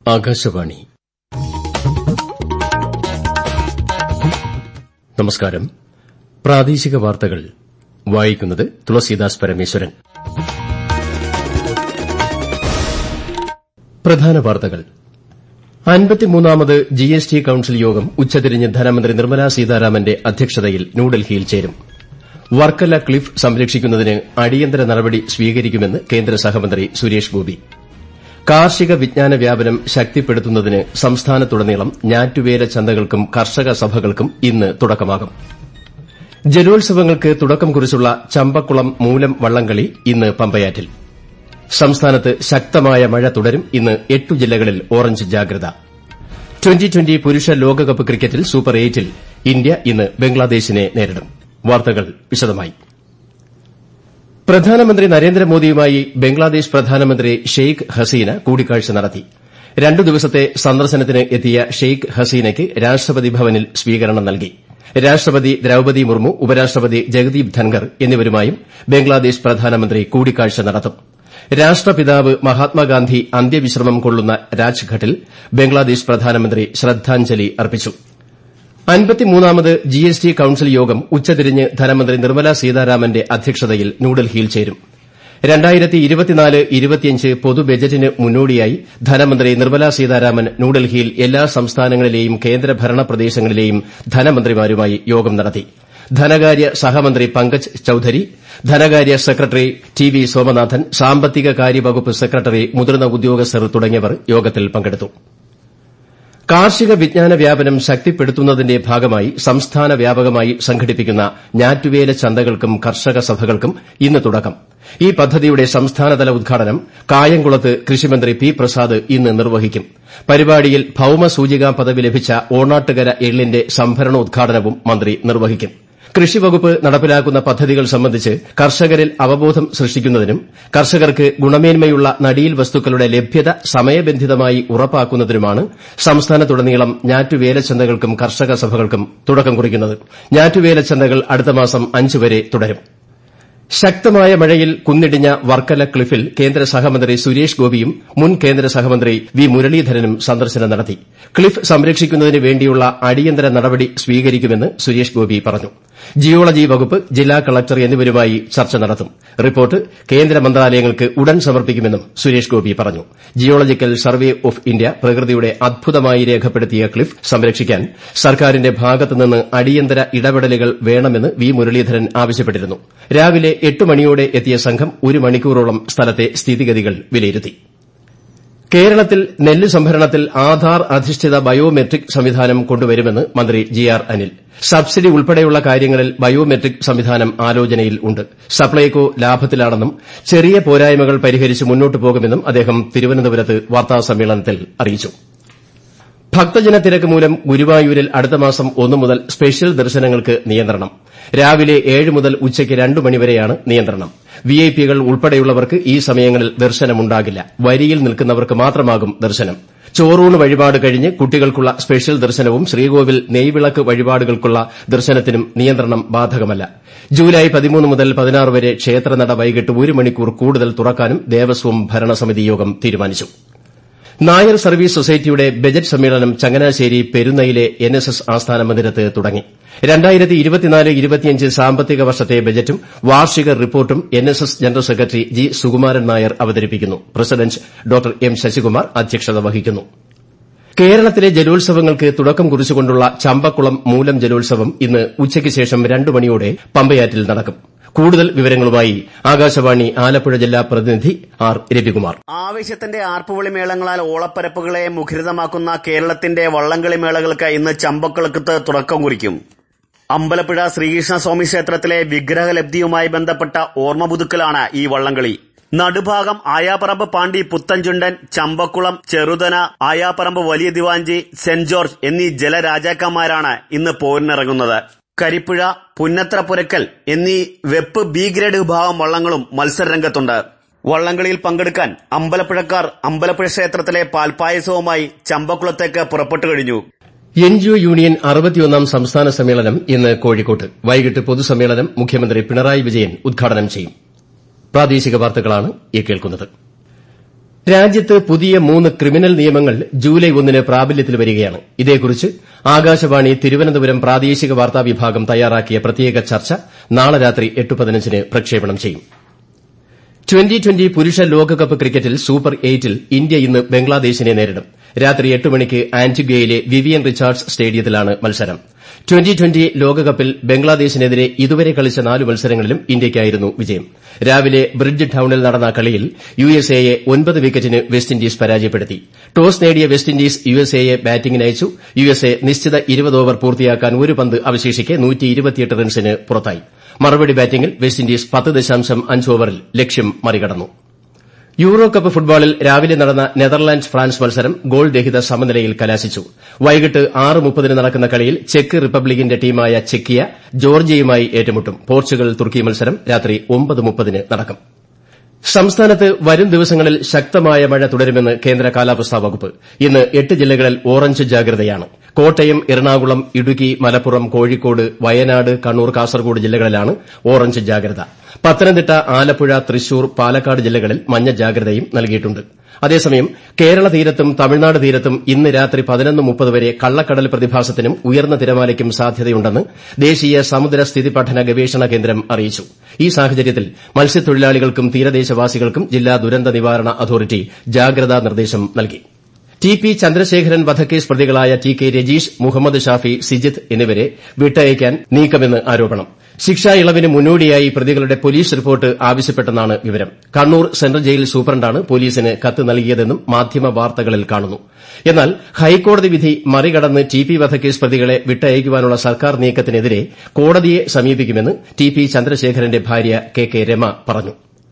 ആകാശവാണി നമസ്കാരം പ്രാദേശിക വാർത്തകൾ വായിക്കുന്നത് തുളസീദാസ് പരമേശ്വരൻ പ്രധാന വാർത്തകൾ അൻപത്തിമൂന്നാമത് ജിഎസ്ടി കൌൺസിൽ യോഗം ഉച്ചതിരിഞ്ഞ് ധനമന്ത്രി നിർമ്മലാ സീതാരാമന്റെ അധ്യക്ഷതയിൽ ന്യൂഡൽഹിയിൽ ചേരും വർക്കല ക്ലിഫ് സംരക്ഷിക്കുന്നതിന് അടിയന്തര നടപടി സ്വീകരിക്കുമെന്ന് കേന്ദ്ര സഹമന്ത്രി സുരേഷ് ഗോപി കാർഷിക വിജ്ഞാന വ്യാപനം ശക്തിപ്പെടുത്തുന്നതിന് സംസ്ഥാനത്തുടനീളം ഞാറ്റുവേല ചന്തകൾക്കും കർഷക സഭകൾക്കും ഇന്ന് തുടക്കമാകും ജലോത്സവങ്ങൾക്ക് തുടക്കം കുറിച്ചുള്ള ചമ്പക്കുളം മൂലം വള്ളംകളി ഇന്ന് പമ്പയാറ്റിൽ സംസ്ഥാനത്ത് ശക്തമായ മഴ തുടരും ഇന്ന് എട്ടു ജില്ലകളിൽ ഓറഞ്ച് ജാഗ്രത ട്വന്റി ട്വന്റി പുരുഷ ലോകകപ്പ് ക്രിക്കറ്റിൽ സൂപ്പർ എയ്റ്റിൽ ഇന്ത്യ ഇന്ന് ബംഗ്ലാദേശിനെ നേരിടും വാർത്തകൾ വിശദമായി പ്രധാനമന്ത്രി നരേന്ദ്രമോദിയുമായി ബംഗ്ലാദേശ് പ്രധാനമന്ത്രി ഷെയ്ഖ് ഹസീന കൂടിക്കാഴ്ച നടത്തി രണ്ടു ദിവസത്തെ സന്ദർശനത്തിന് എത്തിയ ഷെയ്ഖ് ഹസീനയ്ക്ക് രാഷ്ട്രപതി ഭവനിൽ സ്വീകരണം നൽകി രാഷ്ട്രപതി ദ്രൌപതി മുർമു ഉപരാഷ്ട്രപതി ജഗദീപ് ധൻകർ എന്നിവരുമായും ബംഗ്ലാദേശ് പ്രധാനമന്ത്രി കൂടിക്കാഴ്ച നടത്തും രാഷ്ട്രപിതാവ് മഹാത്മാഗാന്ധി അന്ത്യവിശ്രമം കൊള്ളുന്ന രാജ്ഘട്ടിൽ ബംഗ്ലാദേശ് പ്രധാനമന്ത്രി ശ്രദ്ധാഞ്ജലി അർപ്പിച്ചു അൻപത്തിമൂന്നാമത് ജിഎസ്ടി കൌൺസിൽ യോഗം ഉച്ചതിരിഞ്ഞ് ധനമന്ത്രി നിർമ്മലാ സീതാരാമന്റെ അധ്യക്ഷതയിൽ ന്യൂഡൽഹിയിൽ ചേരും പൊതുബജറ്റിന് മുന്നോടിയായി ധനമന്ത്രി നിർമ്മലാ സീതാരാമൻ ന്യൂഡൽഹിയിൽ എല്ലാ സംസ്ഥാനങ്ങളിലെയും കേന്ദ്രഭരണ പ്രദേശങ്ങളിലെയും ധനമന്ത്രിമാരുമായി യോഗം നടത്തി ധനകാര്യ സഹമന്ത്രി പങ്കജ് ചൌധരി ധനകാര്യ സെക്രട്ടറി ടി വി സോമനാഥൻ സാമ്പത്തിക കാര്യ വകുപ്പ് സെക്രട്ടറി മുതിർന്ന ഉദ്യോഗസ്ഥർ തുടങ്ങിയവർ യോഗത്തിൽ പങ്കെടുത്തു കാർഷിക വിജ്ഞാന വ്യാപനം ശക്തിപ്പെടുത്തുന്നതിന്റെ ഭാഗമായി സംസ്ഥാന വ്യാപകമായി സംഘടിപ്പിക്കുന്ന ഞാറ്റുവേല ചന്തകൾക്കും കർഷക സഭകൾക്കും ഇന്ന് തുടക്കം ഈ പദ്ധതിയുടെ സംസ്ഥാനതല ഉദ്ഘാടനം കായംകുളത്ത് കൃഷിമന്ത്രി പി പ്രസാദ് ഇന്ന് നിർവഹിക്കും പരിപാടിയിൽ ഭൌമസൂചികാ പദവി ലഭിച്ച ഓണാട്ടുകര എള്ളിന്റെ സംഭരണോദ്ഘാടനവും മന്ത്രി നിർവഹിക്കും കൃഷിവകുപ്പ് നടപ്പിലാക്കുന്ന പദ്ധതികൾ സംബന്ധിച്ച് കർഷകരിൽ അവബോധം സൃഷ്ടിക്കുന്നതിനും കർഷകർക്ക് ഗുണമേന്മയുള്ള നടീൽ വസ്തുക്കളുടെ ലഭ്യത സമയബന്ധിതമായി ഉറപ്പാക്കുന്നതിനുമാണ് സംസ്ഥാനത്തുടനീളം ഞാറ്റുവേലച്ചന്തകൾക്കും കർഷക സഭകൾക്കും തുടക്കം കുറിക്കുന്നത് ഞാറ്റുവേലച്ചന്തകൾ അടുത്ത മാസം അഞ്ച് വരെ തുടരും ശക്തമായ മഴയിൽ കുന്നിടിഞ്ഞ വർക്കല ക്ലിഫിൽ കേന്ദ്ര സഹമന്ത്രി സുരേഷ് ഗോപിയും മുൻ കേന്ദ്ര സഹമന്ത്രി വി മുരളീധരനും സന്ദർശനം നടത്തി ക്ലിഫ് സംരക്ഷിക്കുന്നതിന് വേണ്ടിയുള്ള അടിയന്തര നടപടി സ്വീകരിക്കുമെന്ന് സുരേഷ് ഗോപി പറഞ്ഞു ജിയോളജി വകുപ്പ് ജില്ലാ കളക്ടർ എന്നിവരുമായി ചർച്ച നടത്തും റിപ്പോർട്ട് കേന്ദ്ര മന്ത്രാലയങ്ങൾക്ക് ഉടൻ സമർപ്പിക്കുമെന്നും സുരേഷ് ഗോപി പറഞ്ഞു ജിയോളജിക്കൽ സർവേ ഓഫ് ഇന്ത്യ പ്രകൃതിയുടെ അദ്ഭുതമായി രേഖപ്പെടുത്തിയ ക്ലിഫ് സംരക്ഷിക്കാൻ സർക്കാരിന്റെ ഭാഗത്തുനിന്ന് അടിയന്തര ഇടപെടലുകൾ വേണമെന്ന് വി മുരളീധരൻ ആവശ്യപ്പെട്ടിരുന്നു രാവിലെ എട്ട് മണിയോടെ എത്തിയ സംഘം ഒരു മണിക്കൂറോളം സ്ഥലത്തെ സ്ഥിതിഗതികൾ വിലയിരുത്തി കേരളത്തിൽ നെല്ല് സംഭരണത്തിൽ ആധാർ അധിഷ്ഠിത ബയോമെട്രിക് സംവിധാനം കൊണ്ടുവരുമെന്ന് മന്ത്രി ജി ആർ അനിൽ സബ്സിഡി ഉൾപ്പെടെയുള്ള കാര്യങ്ങളിൽ ബയോമെട്രിക് സംവിധാനം ആലോചനയിൽ ഉണ്ട് സപ്ലൈകോ ലാഭത്തിലാണെന്നും ചെറിയ പോരായ്മകൾ പരിഹരിച്ച് മുന്നോട്ട് പോകുമെന്നും അദ്ദേഹം തിരുവനന്തപുരത്ത് വാർത്താസമ്മേളനത്തിൽ അറിയിച്ചു ഭക്തജന തിരക്ക് മൂലം ഗുരുവായൂരിൽ അടുത്ത മാസം ഒന്നു മുതൽ സ്പെഷ്യൽ ദർശനങ്ങൾക്ക് നിയന്ത്രണം രാവിലെ ഏഴ് മുതൽ ഉച്ചയ്ക്ക് രണ്ട് മണിവരെയാണ് നിയന്ത്രണം വിഐപികൾ ഉൾപ്പെടെയുള്ളവർക്ക് ഈ സമയങ്ങളിൽ ദർശനമുണ്ടാകില്ല വരിയിൽ നിൽക്കുന്നവർക്ക് മാത്രമാകും ദർശനം ചോറൂണ് വഴിപാട് കഴിഞ്ഞ് കുട്ടികൾക്കുള്ള സ്പെഷ്യൽ ദർശനവും ശ്രീകോവിൽ നെയ്വിളക്ക് വഴിപാടുകൾക്കുള്ള ദർശനത്തിനും നിയന്ത്രണം ബാധകമല്ല ജൂലൈ പതിമൂന്ന് മുതൽ പതിനാറ് വരെ ക്ഷേത്രനട വൈകിട്ട് ഒരു മണിക്കൂർ കൂടുതൽ തുറക്കാനും ദേവസ്വം ഭരണസമിതി യോഗം തീരുമാനിച്ചു നായർ സർവീസ് സൊസൈറ്റിയുടെ ബജറ്റ് സമ്മേളനം ചങ്ങനാശ്ശേരി പെരുന്നയിലെ എൻ എസ് എസ് ആസ്ഥാന മന്ദിരത്ത് തുടങ്ങി സാമ്പത്തിക വർഷത്തെ ബജറ്റും വാർഷിക റിപ്പോർട്ടും N S S general secretary G Sukumaran Nair അവതരിപ്പിക്കുന്നു പ്രസിഡന്റ് ഡോ എം ശശികുമാർ അധ്യക്ഷത വഹിക്കുന്നു കേരളത്തിലെ ജലോത്സവങ്ങൾക്ക് തുടക്കം കുറിച്ചുകൊണ്ടുള്ള ചമ്പക്കുളം മൂലം ജലോത്സവം ഇന്ന് ഉച്ചയ്ക്ക് ശേഷം രണ്ട് മണിയോടെ പമ്പയാറ്റിൽ നടക്കും കൂടുതൽ വിവരങ്ങളുമായി ആകാശവാണി ആലപ്പുഴ ജില്ലാ പ്രതിനിധി ആർ രവികുമാർ ആവേശത്തിന്റെ ആർപ്പുവിളി മേളങ്ങളാൽ ഓളപ്പരപ്പുകളെ മുഖരിതമാക്കുന്ന കേരളത്തിന്റെ വള്ളംകളി മേളകൾക്ക് ഇന്ന് ചമ്പക്കുളക്കത്ത് തുടക്കം കുറിക്കും അമ്പലപ്പുഴ ശ്രീകൃഷ്ണസ്വാമി ക്ഷേത്രത്തിലെ വിഗ്രഹലബ്ധിയുമായി ബന്ധപ്പെട്ട ഓർമ്മ പുതുക്കലാണ് ഈ വള്ളംകളി നടുഭാഗം ആയാപ്പറമ്പ് പാണ്ടി പുത്തൻചുണ്ടൻ ചമ്പക്കുളം ചെറുതന ആയാപ്പറമ്പ് വലിയ ദിവാഞ്ചി സെന്റ് ജോർജ് എന്നീ ജലരാജാക്കന്മാരാണ് ഇന്ന് പോരിനിറങ്ങുന്നത് കരിപ്പുഴ പുന്നത്ര പുരക്കൽ എന്നീ വെപ്പ് ബി ഗ്രേഡ് വിഭാഗം വള്ളങ്ങളും മത്സരരംഗത്തുണ്ട് വള്ളംകളിയിൽ പങ്കെടുക്കാൻ അമ്പലപ്പുഴക്കാർ അമ്പലപ്പുഴ ക്ഷേത്രത്തിലെ പാൽപ്പായസവുമായി ചമ്പക്കുളത്തേക്ക് പുറപ്പെട്ടു കഴിഞ്ഞു എൻജിഒ യൂണിയൻ അറുപത്തിയൊന്നാം സംസ്ഥാന സമ്മേളനം ഇന്ന് കോഴിക്കോട്ട് വൈകിട്ട് പൊതുസമ്മേളനം മുഖ്യമന്ത്രി പിണറായി വിജയൻ ഉദ്ഘാടനം ചെയ്യും പ്രാദേശിക വാർത്തകളാണ് ഈ കേൾക്കുന്നത് രാജ്യത്ത് പുതിയ മൂന്ന് ക്രിമിനൽ നിയമങ്ങൾ ജൂലൈ ഒന്നിന് പ്രാബല്യത്തിൽ വരികയാണ് ഇതേക്കുറിച്ച് ആകാശവാണി തിരുവനന്തപുരം പ്രാദേശിക വാർത്താ വിഭാഗം തയ്യാറാക്കിയ പ്രത്യേക ചർച്ച നാളെ രാത്രി എട്ട് പതിനഞ്ചിന് പ്രക്ഷേപണം ചെയ്യും ട്വന്റി ട്വന്റി പുരുഷ ലോകകപ്പ് ക്രിക്കറ്റിൽ സൂപ്പർ എയ്റ്റിൽ ഇന്ത്യ ഇന്ന് ബംഗ്ലാദേശിനെ നേരിടും രാത്രി എട്ട് മണിക്ക് ആന്റിഗ്വയിലെ വിവിയൻ റിച്ചാർഡ്സ് സ്റ്റേഡിയത്തിലാണ് മത്സരം ട്വന്റി ട്വന്റി ലോകകപ്പിൽ ബംഗ്ലാദേശിനെതിരെ ഇതുവരെ കളിച്ച നാല് മത്സരങ്ങളിലും ഇന്ത്യയ്ക്കായിരുന്നു വിജയം രാവിലെ ബ്രിഡ്ജ് ടൌണിൽ നടന്ന കളിയിൽ യുഎസ്എയെ ഒൻപത് വിക്കറ്റിന് വെസ്റ്റ് ഇൻഡീസ് പരാജയപ്പെടുത്തി ടോസ് നേടിയ വെസ്റ്റ് ഇൻഡീസ് യുഎസ്എയെ ബാറ്റിംഗിനയച്ചു യുഎസ്എ നിശ്ചിത ഇരുപത് ഓവർ പൂർത്തിയാക്കാൻ ഒരു പന്ത് അവശേഷിക്കെ റൺസിന് പുറത്തായി മറുപടി ബാറ്റിംഗിൽ വെസ്റ്റ് ഇൻഡീസ് പത്ത് ദശാംശം അഞ്ച് ഓവറിൽ ലക്ഷ്യം മറികടന്നു യൂറോ കപ്പ് ഫുട്ബോളിൽ രാവിലെ നടന്ന നെതർലാൻഡ്സ് ഫ്രാൻസ് മത്സരം ഗോൾ രഹിത സമനിലയിൽ കലാശിച്ചു വൈകിട്ട് ആറ് മുപ്പതിന് നടക്കുന്ന കളിയിൽ ചെക്ക് റിപ്പബ്ലിക്കിന്റെ ടീമായ ചെക്കിയ ജോർജിയയുമായി ഏറ്റുമുട്ടും പോർച്ചുഗൽ തുർക്കി മത്സരം രാത്രി ഒമ്പത് മുപ്പതിന് നടക്കും സംസ്ഥാനത്ത് വരും ദിവസങ്ങളിൽ ശക്തമായ മഴ തുടരുമെന്ന് കേന്ദ്ര കാലാവസ്ഥാ വകുപ്പ് ഇന്ന് എട്ട് ജില്ലകളിൽ ഓറഞ്ച് ജാഗ്രതയാണ് കോട്ടയം എറണാകുളം ഇടുക്കി മലപ്പുറം കോഴിക്കോട് വയനാട് കണ്ണൂർ കാസർഗോഡ് ജില്ലകളിലാണ് ഓറഞ്ച് ജാഗ്രത പത്തനംതിട്ട ആലപ്പുഴ തൃശൂർ പാലക്കാട് ജില്ലകളിൽ മഞ്ഞ ജാഗ്രതയും നൽകിയിട്ടുണ്ട് അതേസമയം കേരള തീരത്തും തമിഴ്നാട് തീരത്തും ഇന്ന് രാത്രി പതിനൊന്ന് മുപ്പത് വരെ കള്ളക്കടൽ പ്രതിഭാസത്തിനും ഉയർന്ന തിരമാലയ്ക്കും സാധ്യതയുണ്ടെന്ന് ദേശീയ സമുദ്ര സ്ഥിതി പഠന ഗവേഷണ കേന്ദ്രം അറിയിച്ചു ഈ സാഹചര്യത്തിൽ മത്സ്യത്തൊഴിലാളികൾക്കും തീരദേശവാസികൾക്കും ജില്ലാ ദുരന്ത നിവാരണ അതോറിറ്റി ജാഗ്രതാ നിർദ്ദേശം നൽകി ടി പി ചന്ദ്രശേഖരൻ വധക്കേസ് പ്രതികളായ ടി കെ രജീഷ് മുഹമ്മദ് ഷാഫി സിജിത്ത് എന്നിവരെ വിട്ടയക്കാൻ നീക്കമെന്ന് ആരോപണം ശിക്ഷാ ഇളവിന് മുന്നോടിയായി പ്രതികളുടെ പോലീസ് റിപ്പോർട്ട് ആവശ്യപ്പെട്ടെന്നാണ് വിവരം കണ്ണൂർ സെൻട്രൽ ജയിൽ സൂപ്രണ്ടാണ് പോലീസിന് കത്ത് നൽകിയതെന്നും മാധ്യമ വാർത്തകളിൽ കാണുന്നു എന്നാൽ ഹൈക്കോടതി വിധി മറികടന്ന് ടി പി വധക്കേസ് പ്രതികളെ വിട്ടയക്കുവാനുള്ള സർക്കാർ നീക്കത്തിനെതിരെ കോടതിയെ സമീപിക്കുമെന്ന് ടി പി ചന്ദ്രശേഖരന്റെ ഭാര്യ കെ കെ രമ പറഞ്ഞു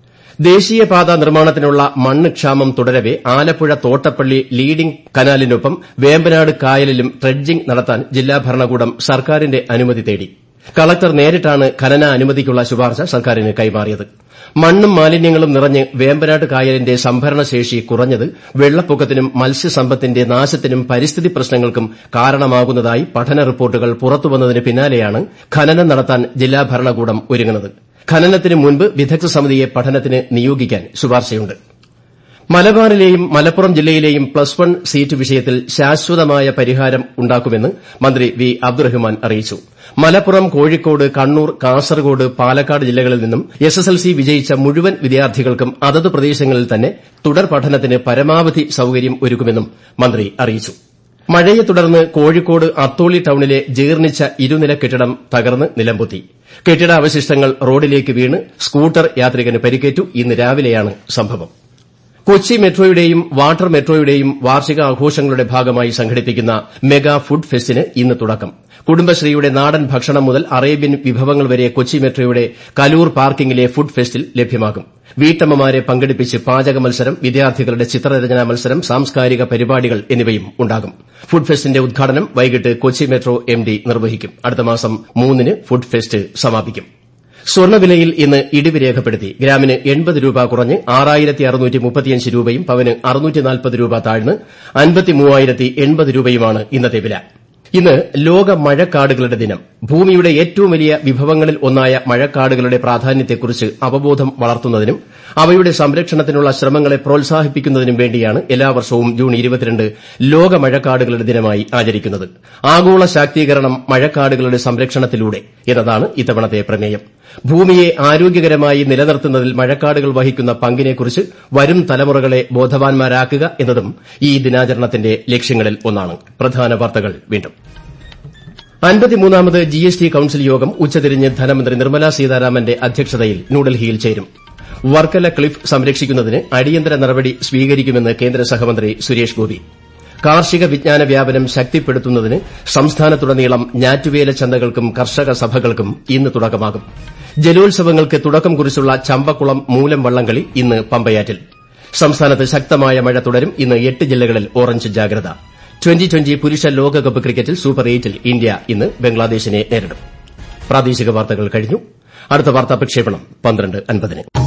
ദേശീയപാത നിർമ്മാണത്തിനുള്ള മണ്ണ് ക്ഷാമം തുടരവെ ആലപ്പുഴ തോട്ടപ്പള്ളി ലീഡിംഗ് കനാലിനൊപ്പം വേമ്പനാട് കായലിലും ഡ്രഡ്ജിംഗ് നടത്താൻ ജില്ലാ ഭരണകൂടം സർക്കാരിന്റെ അനുമതി തേടി കളക്ടർ നേരിട്ടാണ് ഖനന അനുമതിക്കുള്ള ശുപാർശ സർക്കാരിന് കൈമാറിയത് മണ്ണും മാലിന്യങ്ങളും നിറഞ്ഞ് വേമ്പനാട് കായലിന്റെ സംഭരണശേഷി കുറഞ്ഞത് വെള്ളപ്പൊക്കത്തിനും മത്സ്യസമ്പത്തിന്റെ നാശത്തിനും പരിസ്ഥിതി പ്രശ്നങ്ങൾക്കും കാരണമാകുന്നതായി പഠന റിപ്പോർട്ടുകൾ പുറത്തുവന്നതിന് പിന്നാലെയാണ് ഖനനം നടത്താൻ ജില്ലാ ഭരണകൂടം ഒരുങ്ങുന്നത് ഖനനത്തിന് മുൻപ് വിദഗ്ധ സമിതിയെ പഠനത്തിന് നിയോഗിക്കാൻ ശുപാർശയുണ്ട് മലബാറിലെയും മലപ്പുറം ജില്ലയിലെയും പ്ലസ് വൺ സീറ്റ് വിഷയത്തിൽ ശാശ്വതമായ പരിഹാരം ഉണ്ടാക്കുമെന്ന് മന്ത്രി വി അബ്ദുറഹ്മാൻ അറിയിച്ചു മലപ്പുറം കോഴിക്കോട് കണ്ണൂർ കാസർഗോഡ് പാലക്കാട് ജില്ലകളിൽ നിന്നും എസ്എസ്എൽസി വിജയിച്ച മുഴുവൻ വിദ്യാർത്ഥികൾക്കും അതത് പ്രദേശങ്ങളിൽ തന്നെ തുടർ പഠനത്തിന് പരമാവധി സൌകര്യം ഒരുക്കുമെന്നും മന്ത്രി അറിയിച്ചു മഴയെ തുടർന്ന് കോഴിക്കോട് അത്തോളി ടൌണിലെ ജീർണിച്ച ഇരുനില കെട്ടിടം തകർന്ന് നിലംപൊത്തി കെട്ടിടാവശിഷ്ടങ്ങൾ റോഡിലേക്ക് വീണ് സ്കൂട്ടർ യാത്രികന് പരിക്കേറ്റു ഇന്ന് രാവിലെയാണ് സംഭവം കൊച്ചി മെട്രോയുടെയും വാട്ടർ മെട്രോയുടെയും വാർഷികാഘോഷങ്ങളുടെ ഭാഗമായി സംഘടിപ്പിക്കുന്ന മെഗാ ഫുഡ് ഫെസ്റ്റിന് ഇന്ന് തുടക്കം കുടുംബശ്രീയുടെ നാടൻ ഭക്ഷണം മുതൽ അറേബ്യൻ വിഭവങ്ങൾ വരെ കൊച്ചി മെട്രോയുടെ കലൂർ പാർക്കിംഗിലെ ഫുഡ് ഫെസ്റ്റിൽ ലഭ്യമാകും വീട്ടമ്മമാരെ പങ്കെടുപ്പിച്ച് പാചക മത്സരം വിദ്യാർത്ഥികളുടെ ചിത്രരചനാ മത്സരം സാംസ്കാരിക പരിപാടികൾ എന്നിവയും ഉണ്ടാകും ഫുഡ് ഫെസ്റ്റിന്റെ ഉദ്ഘാടനം വൈകിട്ട് കൊച്ചി മെട്രോ എം ഡി നിർവഹിക്കും അടുത്ത മാസം മൂന്നിന് ഫുഡ് ഫെസ്റ്റ് സമാപിക്കും സ്വർണ്ണവിലയിൽ ഇന്ന് ഇടിവ് രേഖപ്പെടുത്തി ഗ്രാമിന് എൺപത് രൂപ കുറഞ്ഞ് ആറായിരത്തി അറുന്നൂറ്റി മുപ്പത്തിയഞ്ച് രൂപയും പവന് അറുന്നൂറ്റി നാൽപ്പത് രൂപ താഴ്ന്ന് അൻപത്തി മൂവായിരത്തി എൺപത് രൂപയുമാണ് ഇന്നത്തെ വില ഇന്ന് ലോക മഴക്കാടുകളുടെ ദിനം ഭൂമിയുടെ ഏറ്റവും വലിയ വിഭവങ്ങളിൽ ഒന്നായ മഴക്കാടുകളുടെ പ്രാധാന്യത്തെക്കുറിച്ച് അവബോധം വളർത്തുന്നതിനും അവയുടെ സംരക്ഷണത്തിനുള്ള ശ്രമങ്ങളെ പ്രോത്സാഹിപ്പിക്കുന്നതിനും വേണ്ടിയാണ് എല്ലാ വർഷവും ജൂൺ ഇരുപത്തിരണ്ട് ലോക മഴക്കാടുകളുടെ ദിനമായി ആചരിക്കുന്നത് ആഗോള ശാക്തീകരണം മഴക്കാടുകളുടെ സംരക്ഷണത്തിലൂടെ എന്നതാണ് ഇത്തവണത്തെ പ്രമേയം ഭൂമിയെ ആരോഗ്യകരമായി നിലനിർത്തുന്നതിൽ മഴക്കാടുകൾ വഹിക്കുന്ന പങ്കിനെക്കുറിച്ച് വരും തലമുറകളെ ബോധവാന്മാരാക്കുക എന്നതും ഈ ദിനാചരണത്തിന്റെ ലക്ഷ്യങ്ങളിൽ ഒന്നാണ് പ്രധാന വാർത്തകൾ വീണ്ടും അൻപത്തിമൂന്നാമത് ജി എസ് ടി കൌൺസിൽ യോഗം ഉച്ചതിരിഞ്ഞ് ധനമന്ത്രി നിർമ്മലാ സീതാരാമന്റെ അധ്യക്ഷതയിൽ ന്യൂഡൽഹിയിൽ ചേരും വർക്കല ക്ലിഫ് സംരക്ഷിക്കുന്നതിന് അടിയന്തര നടപടി സ്വീകരിക്കുമെന്ന് കേന്ദ്ര സഹമന്ത്രി സുരേഷ് ഗോപി കാർഷിക വിജ്ഞാന വ്യാപനം ശക്തിപ്പെടുത്തുന്നതിന് സംസ്ഥാനത്തുടനീളം ഞാറ്റുവേല ചന്തകൾക്കും കർഷക സഭകൾക്കും ഇന്ന് തുടക്കമാകും ജലോത്സവങ്ങൾക്ക് തുടക്കം കുറിച്ചുള്ള ചമ്പക്കുളം മൂലം വള്ളംകളി ഇന്ന് പമ്പയാറ്റിൽ സംസ്ഥാനത്ത് ശക്തമായ മഴ തുടരും ഇന്ന് എട്ട് ജില്ലകളിൽ ഓറഞ്ച് ജാഗ്രത ട്വന്റി ട്വന്റി പുരുഷ ലോകകപ്പ് ക്രിക്കറ്റിൽ സൂപ്പർ എയ്റ്റിൽ ഇന്ത്യ ഇന്ന് ബംഗ്ലാദേശിനെ നേരിടും പ്രാദേശിക വാർത്തകൾ കഴിഞ്ഞു അടുത്ത വാർത്താ പ്രക്ഷേപണം പന്ത്രണ്ട് അൻപതിന്